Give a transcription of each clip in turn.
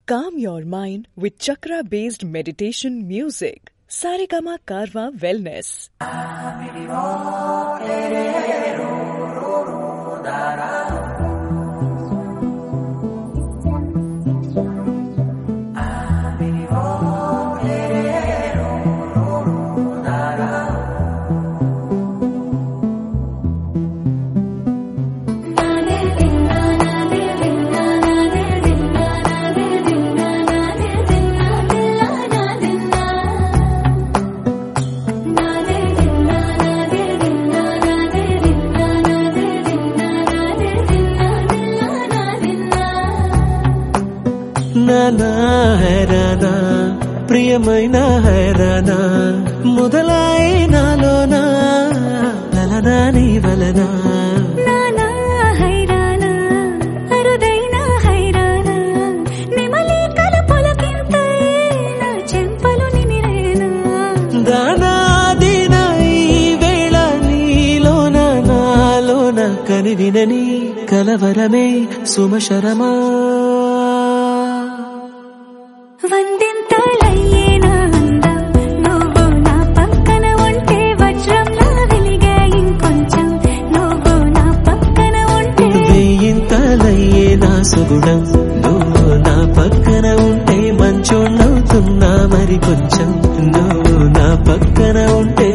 Calm your mind with chakra based meditation music. Saregama Karwa Wellness. నానా హైరానా ప్రియమైన హైరానా మొదలాయి నాలోనా వలనా నీ వలనా నానా హైరానా అరుదైన హైరానా నెమలి కలుపులకింతై నా చెంపలు నిమిరేనా దానాదిన ఈ వేళ నీలోన నాలోన కనివినని కలవరమే సుమశరమా వందింతలయ్యేనా అందం నువ్వు నా పక్కన ఉంటే వజ్రంలా వెలిగే ఇంకొంచెం నువ్వు నా పక్కన ఉంటే వేయింతలయ్యే నా సుగుణం నువ్వు నా పక్కన ఉంటే మంచోళ్ళవుతున్నా మరి కొంచెం నువ్వు నా పక్కన ఉంటే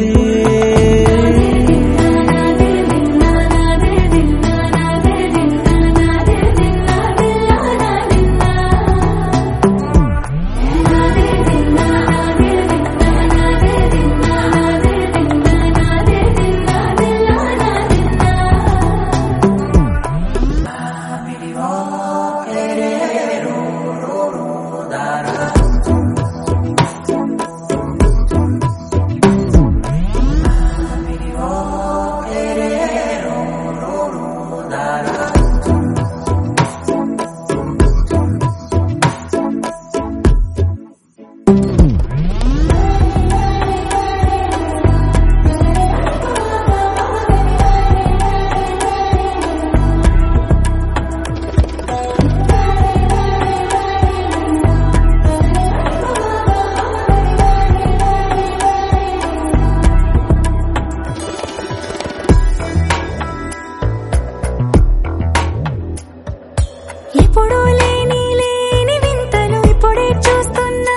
ఎప్పుడూ లేని లేని వింతలు ఇప్పుడే చూస్తున్నా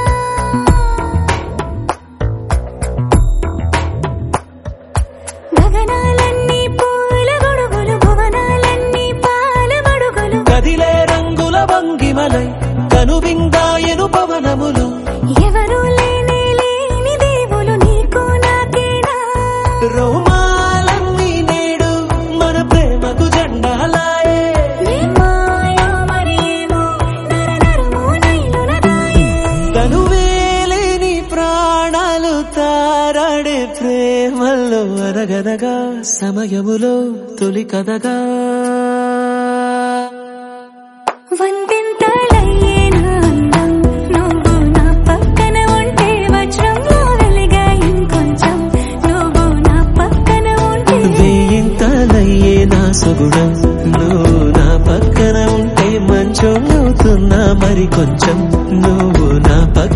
గగనాలన్నీ పూల గొడుగులు భువనాలన్నీ పాల గొడుగులు కదిలే రంగుల భంగిమలై కనువిందాయను పవనములు ఎవరూ లేని లేని దేవులు నీకు నాకేనా రోమాలన్నీ నేడు మన ప్రేమకు జెండాలాయే నీ మాయో మరి ఏమో నరనరమో నైలునదాయే తనువేలేని ప్రాణాలు తారాడే ప్రేమల్లో అనగనగా సమయములో తొలి కథగా వందింతలయ్యేనా అందం నువ్వు నా పక్కన ఉంటే వజ్రంలో వెలిగా ఇంకొంచెం నువ్వు నా పక్కన ఉంటే వేయింతలయ్యే నా సుగుణం నువ్వు నా పక్కన ఉంటే మంచోళ్ళవుతున్నా మరి కొంచెం నువ్వు నా పక్కన